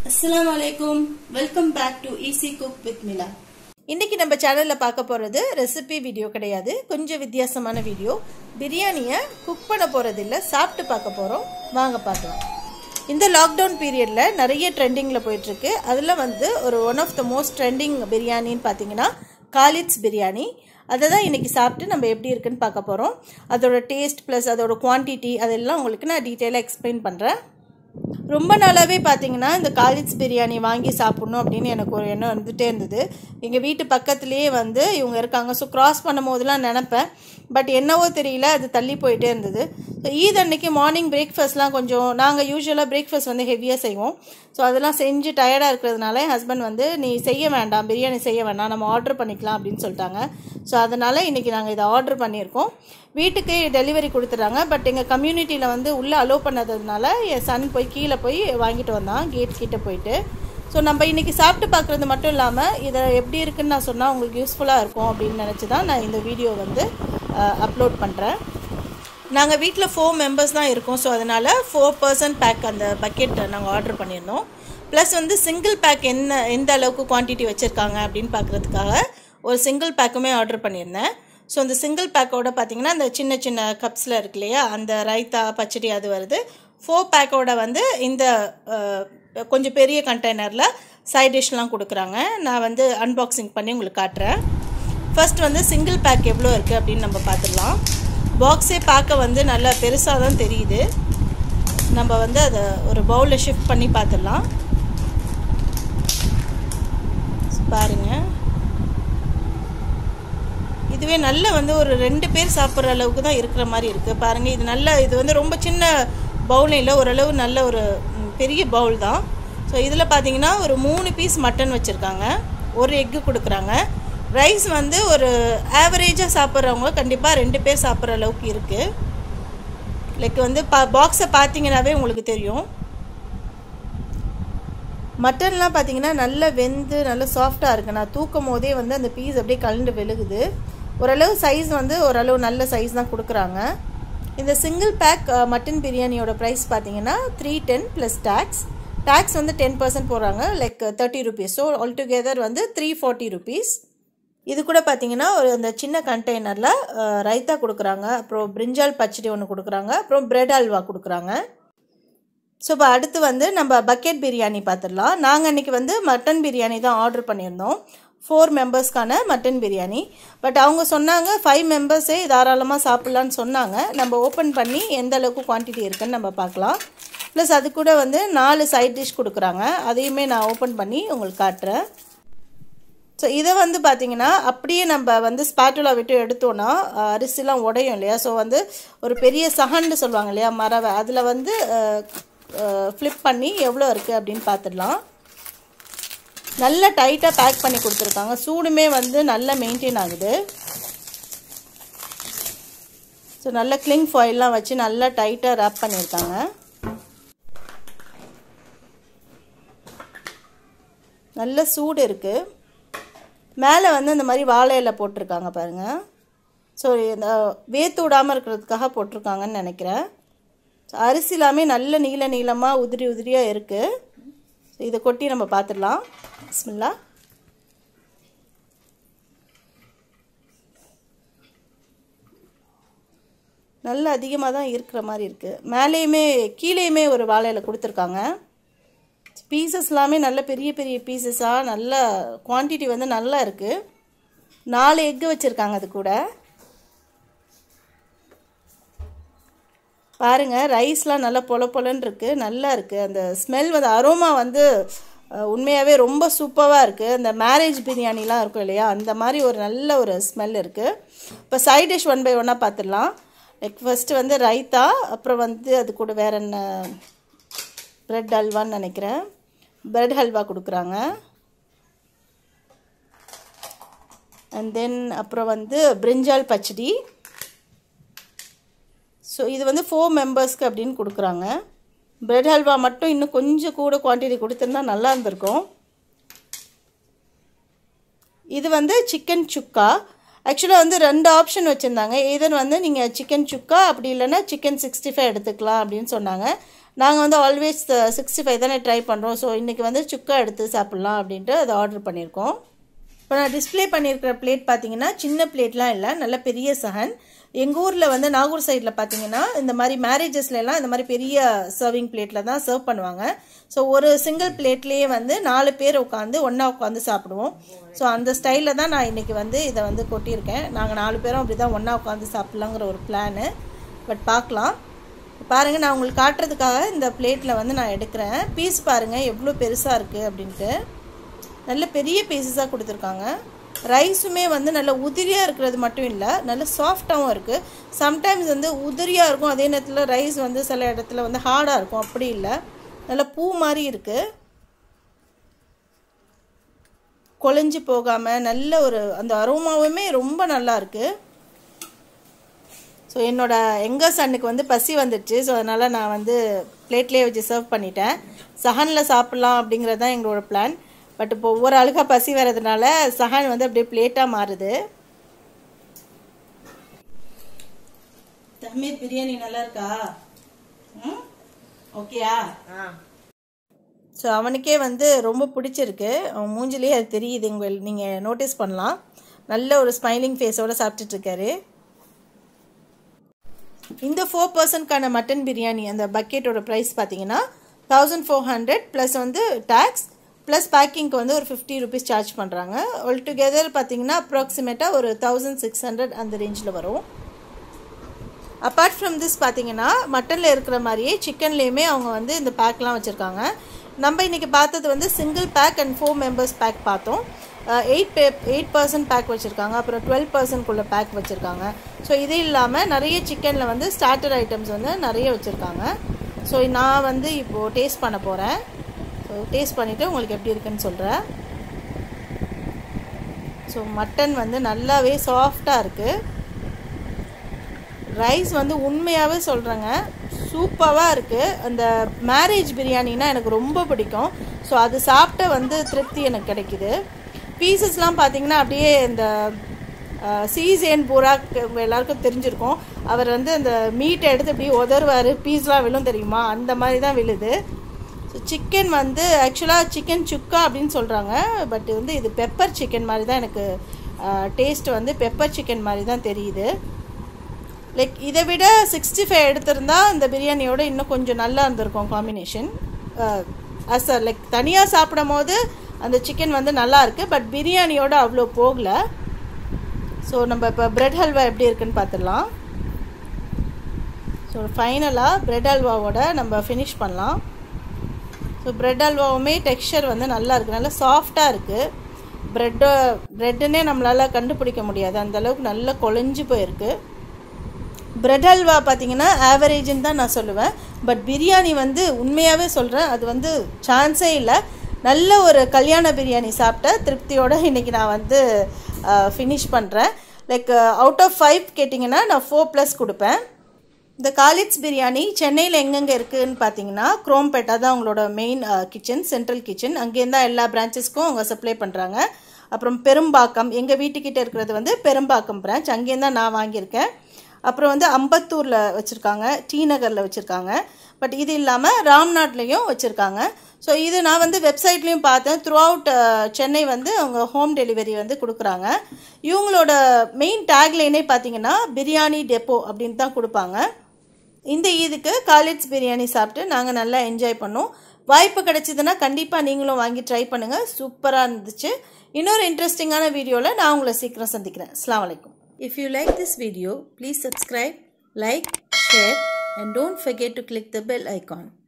அஸ்ஸலாமு அலைக்கும் welcome back to easy cook with Mila இன்னைக்கு நம்ம சேனலில் பார்க்க போகிறது ரெசிபி வீடியோ கிடையாது கொஞ்சம் வித்தியாசமான வீடியோ பிரியாணியை குக் பண்ண போகிறது இல்லை சாப்பிட்டு பார்க்க போகிறோம் வாங்க பார்க்கலாம் இந்த லாக்டவுன் பீரியடில் நிறைய ட்ரெண்டிங்கில் போயிட்டுருக்கு அதில் வந்து ஒரு one of the most trending பிரியாணின்னு பார்த்தீங்கன்னா காலிட்ஸ் பிரியாணி அதை தான் இன்றைக்கி சாப்பிட்டு நம்ம எப்படி இருக்குன்னு பார்க்க போகிறோம் அதோட டேஸ்ட் ப்ளஸ் அதோட குவான்டிட்டி அதெல்லாம் உங்களுக்கு நான் டீட்டெயிலாக எக்ஸ்பிளைன் பண்ணுறேன் ரொம்ப நாளாகவே பார்த்தீங்கன்னா இந்த காலிட்ஸ் பிரியாணி வாங்கி சாப்பிட்ணும் அப்படின்னு எனக்கு ஒரு எண்ணம் வந்துட்டே இருந்தது எங்கள் வீட்டு பக்கத்துலேயே வந்து இவங்க இருக்காங்க ஸோ க்ராஸ் பண்ணும் போதெல்லாம் நினப்பேன் பட் என்னவோ தெரியல அது தள்ளி போயிட்டே இருந்தது ஸோ ஈத் அன்னைக்கு மார்னிங் பிரேக்ஃபாஸ்ட்லாம் கொஞ்சம் நாங்கள் யூஸ்வலாக பிரேக்ஃபாஸ்ட் வந்து ஹெவியாக செய்வோம் ஸோ அதெல்லாம் செஞ்சு டயர்டாக இருக்கிறதுனால என் ஹஸ்பண்ட் வந்து நீ செய்ய வேண்டாம் பிரியாணி செய்ய வேண்டாம் நம்ம ஆர்டர் பண்ணிக்கலாம் அப்படின்னு சொல்லிட்டாங்க ஸோ அதனால் இன்றைக்கி நாங்கள் இதை ஆர்டர் பண்ணியிருக்கோம் வீட்டுக்கு டெலிவரி கொடுத்துட்றாங்க பட் எங்கள் கம்யூனிட்டியில் வந்து உள்ளே அலோவ் பண்ணதுனால என் சன் போய் கீழே போய் வாங்கிட்டு வந்தான் கேட் கிட்டே போயிட்டு ஸோ நம்ம இன்றைக்கி சாப்பிட்டு பார்க்குறது மட்டும் இல்லாமல் இதை எப்படி இருக்குன்னு நான் சொன்னால் உங்களுக்கு யூஸ்ஃபுல்லாக இருக்கும் அப்படின்னு நினச்சி தான் நான் இந்த வீடியோ வந்து அப்லோட் பண்ணுறேன் நாங்கள் வீட்டில் ஃபோர் மெம்பர்ஸ் தான் இருக்கோம் ஸோ அதனால் ஃபோர் பர்சன்ட் பேக் அந்த பக்கெட் நாங்கள் ஆர்டர் பண்ணியிருந்தோம் ப்ளஸ் வந்து சிங்கிள் பேக் என்ன எந்த அளவுக்கு குவான்டிட்டி வச்சுருக்காங்க அப்படின்னு பார்க்குறதுக்காக ஒரு சிங்கிள் பேக்குமே ஆர்டர் பண்ணியிருந்தேன் ஸோ அந்த சிங்கிள் பேக்கோட பார்த்தீங்கன்னா அந்த சின்ன சின்ன கப்ஸில் இருக்கு இல்லையா அந்த ரைத்தா பச்சடி அது வருது ஃபோர் பேக்கோட வந்து இந்த கொஞ்சம் பெரிய கண்டெய்னரில் சைட் டிஷ்லாம் கொடுக்குறாங்க நான் வந்து அன்பாக்சிங் பண்ணி உங்களுக்கு காட்டுறேன் ஃபர்ஸ்ட் வந்து சிங்கிள் பேக் எவ்வளோ இருக்குது அப்படின்னு நம்ம பார்த்துடலாம் பாக்ஸே பார்க்க வந்து நல்லா பெருசாக தான் தெரியுது நம்ம வந்து அதை ஒரு பவுலில் ஷிஃப்ட் பண்ணி பார்த்துடலாம் பாருங்கள் இதுவே நல்ல வந்து ஒரு ரெண்டு பேர் சாப்பிட்ற அளவுக்கு தான் இருக்கிற மாதிரி இருக்குது பாருங்கள் இது நல்ல இது வந்து ரொம்ப சின்ன பவுல் இல்லை ஓரளவு நல்ல ஒரு பெரிய பவுல் தான் ஸோ இதில் பார்த்தீங்கன்னா ஒரு மூணு பீஸ் மட்டன் வச்சுருக்காங்க ஒரு எக்கு கொடுக்குறாங்க ரைஸ் வந்து ஒரு ஆவரேஜாக சாப்பிட்றவங்க கண்டிப்பாக ரெண்டு பேர் சாப்பிட்ற அளவுக்கு இருக்குது லைக் வந்து பா பாக்ஸை பார்த்தீங்கன்னாவே உங்களுக்கு தெரியும் மட்டன்லாம் பார்த்தீங்கன்னா நல்லா வெந்து நல்லா சாஃப்டாக இருக்குது நான் தூக்கும் போதே வந்து அந்த பீஸ் அப்படியே கலண்டு விழுகுது ஓரளவு சைஸ் வந்து ஓரளவு நல்ல சைஸ் தான் கொடுக்குறாங்க இந்த சிங்கிள் பேக் மட்டன் பிரியாணியோட ப்ரைஸ் பார்த்தீங்கன்னா three ten plus tax tax வந்து டென் பர்சன்ட் போடுறாங்க like thirty rupees so all together வந்து த்ரீ ஃபார்ட்டி ருபீஸ் இது கூட பார்த்தீங்கன்னா ஒரு அந்த சின்ன கண்டெய்னரில் ரைத்தா கொடுக்குறாங்க அப்புறம் பிரிஞ்சால் பச்சடி ஒன்று கொடுக்குறாங்க அப்புறம் பிரெட் அல்வா கொடுக்குறாங்க ஸோ இப்போ அடுத்து வந்து நம்ம பக்கெட் பிரியாணி பார்த்துடலாம் நாங்கள் அன்றைக்கி வந்து மட்டன் பிரியாணி தான் ஆர்டர் பண்ணியிருந்தோம் ஃபோர் மெம்பர்ஸ்க்கான மட்டன் பிரியாணி பட் அவங்க சொன்னாங்க ஃபைவ் மெம்பர்ஸே தாராளமாக சாப்பிட்லான்னு சொன்னாங்க நம்ம ஓப்பன் பண்ணி எந்த அளவுக்கு குவான்டிட்டி இருக்குன்னு நம்ம பார்க்கலாம் ப்ளஸ் அது கூட வந்து நாலு சைட் டிஷ் கொடுக்குறாங்க அதையுமே நான் ஓப்பன் பண்ணி உங்களுக்கு காட்டுறேன் ஸோ இதை வந்து பார்த்திங்கன்னா அப்படியே நம்ம வந்து ஸ்பாட்டுலா விட்டு எடுத்தோன்னா அரிசிலாம் உடையும் இல்லையா ஸோ வந்து ஒரு பெரிய சஹன்னு சொல்லுவாங்க இல்லையா மரவை அதில் வந்து ஃப்ளிப் பண்ணி எவ்வளோ இருக்குது அப்படின்னு பார்த்துடலாம் நல்ல டைட்டாக பேக் பண்ணி கொடுத்துருக்காங்க சூடுமே வந்து நல்லா மெயின்டைன் ஆகுது ஸோ நல்ல கிளிங் ஃபாயில்லாம் வச்சு நல்லா டைட்டாக ரேப் பண்ணியிருக்காங்க நல்ல சூடு இருக்குது மேலே வந்து இந்த மாதிரி வாழை இலை போட்டிருக்காங்க பாருங்கள் ஸோ இந்த வேத்து விடாமல் இருக்கிறதுக்காக போட்டிருக்காங்கன்னு நினைக்கிறேன் அரிசி எல்லாமே நல்ல நீள நீளமாக உதிரி உதிரியாக இருக்குது ஸோ இதை கொட்டி நம்ம பார்த்துடலாம் பிஸ்மில்லா நல்ல அதிகமாக தான் இருக்கிற மாதிரி இருக்குது மேலேயுமே கீழேயுமே ஒரு வாழையில் கொடுத்துருக்காங்க பீசஸ் எல்லாமே நல்ல பெரிய பெரிய பீசஸாக நல்ல குவான்டிட்டி வந்து நல்லா இருக்குது நாலு எக்கு வச்சுருக்காங்க அது கூட பாருங்கள் ரைஸ்லாம் நல்லா பொல பொலன்னு இருக்குது நல்லா இருக்குது அந்த ஸ்மெல் வந்து அரோமா வந்து உண்மையாகவே ரொம்ப சூப்பராக இருக்குது அந்த மேரேஜ் பிரியாணிலாம் இருக்கும் இல்லையா அந்த மாதிரி ஒரு நல்ல ஒரு ஸ்மெல் இருக்குது இப்போ சைட் டிஷ் ஒன் பை ஒன்னாக பார்த்துடலாம் லைக் ஃபஸ்ட்டு வந்து ரைத்தா அப்புறம் வந்து அது கூட வேறு என்ன ப்ரெட் ஹல்வான்னு நினைக்கிறேன் ப்ரெட் ஹல்வா கொடுக்குறாங்க அண்ட் தென் அப்புறம் வந்து பிரிஞ்சால் பச்சடி ஸோ இது வந்து ஃபோர் மெம்பர்ஸ்க்கு அப்படின்னு கொடுக்குறாங்க பிரெட் ஹல்வா மட்டும் இன்னும் கொஞ்சம் கூட குவான்டிட்டி கொடுத்துருந்தா நல்லா இருந்திருக்கும் இது வந்து சிக்கன் சுக்கா ஆக்சுவலாக வந்து ரெண்டு ஆப்ஷன் வச்சுருந்தாங்க இதர் வந்து நீங்கள் சிக்கன் சுக்கா அப்படி இல்லைன்னா சிக்கன் சிக்ஸ்டி ஃபைவ் எடுத்துக்கலாம் அப்படின்னு சொன்னாங்க நாங்கள் வந்து ஆல்வேஸ் சிக்ஸ்டி ஃபைவ் தானே ட்ரை பண்ணுறோம் ஸோ இன்றைக்கி வந்து சுக்கா எடுத்து சாப்பிட்லாம் அப்படின்ட்டு அதை ஆர்டர் பண்ணியிருக்கோம் இப்போ நான் டிஸ்பிளே பண்ணியிருக்கிற பிளேட் பார்த்தீங்கன்னா சின்ன பிளேட்லாம் இல்லை நல்ல பெரிய சஹன் எங்கள் ஊரில் வந்து நாகூர் சைடில் பார்த்தீங்கன்னா இந்த மாதிரி மேரேஜஸ்லாம் இந்த மாதிரி பெரிய சர்விங் பிளேட்டில் தான் சர்வ் பண்ணுவாங்க ஸோ ஒரு சிங்கிள் பிளேட்லேயே வந்து நாலு பேர் உட்காந்து ஒன்றா உட்காந்து சாப்பிடுவோம் ஸோ அந்த ஸ்டைலில் தான் நான் இன்றைக்கி வந்து இதை வந்து கொட்டியிருக்கேன் நாங்கள் நாலு பேரும் அப்படி தான் ஒன்றா உட்காந்து சாப்பிட்லாங்கிற ஒரு பிளானு பட் பார்க்கலாம் பாருங்கள் நான் உங்களுக்கு காட்டுறதுக்காக இந்த பிளேட்டில் வந்து நான் எடுக்கிறேன் பீஸ் பாருங்கள் எவ்வளோ பெருசாக இருக்குது அப்படின்ட்டு நல்ல பெரிய பீசஸாக கொடுத்துருக்காங்க ரைஸுமே வந்து நல்ல உதிரியாக இருக்கிறது மட்டும் இல்லை நல்ல சாஃப்டாகவும் இருக்குது சம்டைம்ஸ் வந்து உதிரியாக இருக்கும் அதே நேரத்தில் ரைஸ் வந்து சில இடத்துல வந்து ஹார்டாக இருக்கும் அப்படி இல்லை நல்ல பூ மாதிரி இருக்குது கொலைஞ்சு போகாமல் நல்ல ஒரு அந்த அரோமாவுமே ரொம்ப நல்லா இருக்குது ஸோ என்னோட எங்கள் சன்னுக்கு வந்து பசி வந்துடுச்சு ஸோ அதனால் நான் வந்து பிளேட்லேயே வச்சு சர்வ் பண்ணிட்டேன் சஹனில் சாப்பிட்லாம் அப்படிங்கிறது தான் எங்களோட பிளான் பட் இப்போ ஒவ்வொரு ஆளுக்கா பசி வர்றதுனால சஹான் வந்து அப்படியே பிளேட்டாக மாறுது தஹ்மீத் பிரியாணி நல்லா இருக்கா ம் ஓகேயா ஸோ அவனுக்கே வந்து ரொம்ப பிடிச்சிருக்கு அவன் மூஞ்சிலே அது தெரியுது உங்கள் நீங்கள் நோட்டீஸ் பண்ணலாம் நல்ல ஒரு ஸ்மைலிங் ஃபேஸோடு சாப்பிட்டுட்ருக்காரு இந்த ஃபோர் பர்சன்ட்கான மட்டன் பிரியாணி அந்த பக்கெட்டோட ப்ரைஸ் பார்த்தீங்கன்னா தௌசண்ட் ஃபோர் ஹண்ட்ரட் ப்ளஸ் வந்து டேக்ஸ் ப்ளஸ் பேக்கிங்க்கு வந்து ஒரு ஃபிஃப்டி ருபீஸ் சார்ஜ் பண்ணுறாங்க ஆல் டுகெதர் பார்த்தீங்கன்னா அப்ராக்சிமேட்டாக ஒரு தௌசண்ட் சிக்ஸ் ஹண்ட்ரட் அந்த ரேஞ்சில் வரும் அப்பார்ட் ஃப்ரம் திஸ் பார்த்தீங்கன்னா மட்டனில் இருக்கிற மாதிரியே சிக்கன்லேயுமே அவங்க வந்து இந்த பேக்லாம் வச்சுருக்காங்க நம்ம இன்றைக்கி பார்த்தது வந்து single pack and four members pack பார்த்தோம் எயிட் பே எயிட் பர்சன்ட் பேக் வச்சுருக்காங்க அப்புறம் டுவெல் பர்சன்ட்குள்ளே பேக் வச்சுருக்காங்க ஸோ இது இல்லாமல் நிறைய சிக்கனில் வந்து ஸ்டார்டர் ஐட்டம்ஸ் வந்து நிறைய வச்சுருக்காங்க ஸோ நான் வந்து இப்போது டேஸ்ட் பண்ண போகிறேன் ஸோ டேஸ்ட் பண்ணிவிட்டு உங்களுக்கு எப்படி இருக்குன்னு சொல்கிறேன் ஸோ மட்டன் வந்து நல்லாவே சாஃப்டாக இருக்குது ரைஸ் வந்து உண்மையாகவே சொல்கிறேங்க சூப்பராக இருக்குது அந்த மேரேஜ் பிரியாணினா எனக்கு ரொம்ப பிடிக்கும் ஸோ அது சாப்பிட்ட வந்து திருப்தி எனக்கு கிடைக்குது பீசஸ்லாம் பார்த்தீங்கன்னா அப்படியே இந்த சீசேன் பூரா எல்லாருக்கும் தெரிஞ்சிருக்கும் அவர் வந்து அந்த மீட்டை எடுத்து அப்படியே உதருவார் பீஸ்லாம் விழும் தெரியுமா அந்த மாதிரி தான் விழுது ஸோ சிக்கன் வந்து ஆக்சுவலாக சிக்கன் சுக்கா அப்படின்னு சொல்கிறாங்க பட் வந்து இது பெப்பர் சிக்கன் மாதிரி தான் எனக்கு டேஸ்ட் வந்து பெப்பர் சிக்கன் மாதிரி தான் தெரியுது லைக் இதை விட சிக்ஸ்டி ஃபைவ் எடுத்திருந்தா இந்த பிரியாணியோட இன்னும் கொஞ்சம் நல்லா இருந்திருக்கும் காம்பினேஷன் அஸ் லைக் தனியாக சாப்பிடும் போது அந்த சிக்கன் வந்து நல்லா இருக்குது பட் பிரியாணியோட அவ்வளோ போகலை ஸோ நம்ம இப்போ பிரெட் ஹல்வா எப்படி இருக்குன்னு பார்த்துடலாம் ஸோ ஃபைனலாக பிரெட் ஹல்வாவோட நம்ம ஃபினிஷ் பண்ணலாம் ஸோ பிரெட் ஹல்வாவுமே டெக்ஸ்சர் வந்து நல்லா இருக்குது நல்லா சாஃப்டாக இருக்குது ப்ரெட்டு ப்ரெட்டுன்னே நம்மளால் கண்டுபிடிக்க முடியாது அந்தளவுக்கு நல்லா கொலைஞ்சு போயிருக்கு பிரெட் ஹல்வா பார்த்தீங்கன்னா ஆவரேஜ்னு தான் நான் சொல்லுவேன் பட் பிரியாணி வந்து உண்மையாகவே சொல்கிறேன் அது வந்து சான்ஸே இல்லை நல்ல ஒரு கல்யாண பிரியாணி சாப்பிட்ட திருப்தியோடு இன்றைக்கி நான் வந்து ஃபினிஷ் பண்ணுறேன் லைக் அவுட் ஆஃப் ஃபைவ் கேட்டிங்கன்னா நான் ஃபோர் ப்ளஸ் கொடுப்பேன் இந்த காலிட்ஸ் பிரியாணி சென்னையில் எங்கெங்கே இருக்குதுன்னு பார்த்தீங்கன்னா குரோம்பேட்டா தான் அவங்களோட மெயின் கிச்சன் சென்ட்ரல் கிச்சன் அங்கேருந்து தான் எல்லா பிரான்ச்சஸ்க்கும் அவங்க சப்ளை பண்ணுறாங்க அப்புறம் பெரும்பாக்கம் எங்கள் வீட்டுக்கிட்ட இருக்கிறது வந்து பெரும்பாக்கம் பிரான்ச் அங்கேருந்து தான் நான் வாங்கியிருக்கேன் அப்புறம் வந்து அம்பத்தூரில் வச்சுருக்காங்க டி நகரில் வச்சுருக்காங்க பட் இது இல்லாமல் ராம்நாட்லேயும் வச்சுருக்காங்க ஸோ இது நான் வந்து வெப்சைட்லேயும் பார்த்தேன் த்ரூ அவுட் சென்னை வந்து அவங்க ஹோம் டெலிவரி வந்து கொடுக்குறாங்க இவங்களோட மெயின் டேக்லைனே பார்த்தீங்கன்னா பிரியாணி டெப்போ அப்படின்னு தான் கொடுப்பாங்க இந்த ஈதுக்கு காலேஜ் பிரியாணி சாப்பிட்டு நாங்கள் நல்லா என்ஜாய் பண்ணோம் வாய்ப்பு கிடைச்சிதுன்னா கண்டிப்பாக நீங்களும் வாங்கி ட்ரை பண்ணுங்கள் சூப்பராக இருந்துச்சு இன்னொரு இன்ட்ரெஸ்டிங்கான வீடியோவில் நான் உங்களை சீக்கிரம் சந்திக்கிறேன் அஸ்லாம் வலைக்கும் If you like this video, please subscribe, like, share and don't forget to click the bell icon.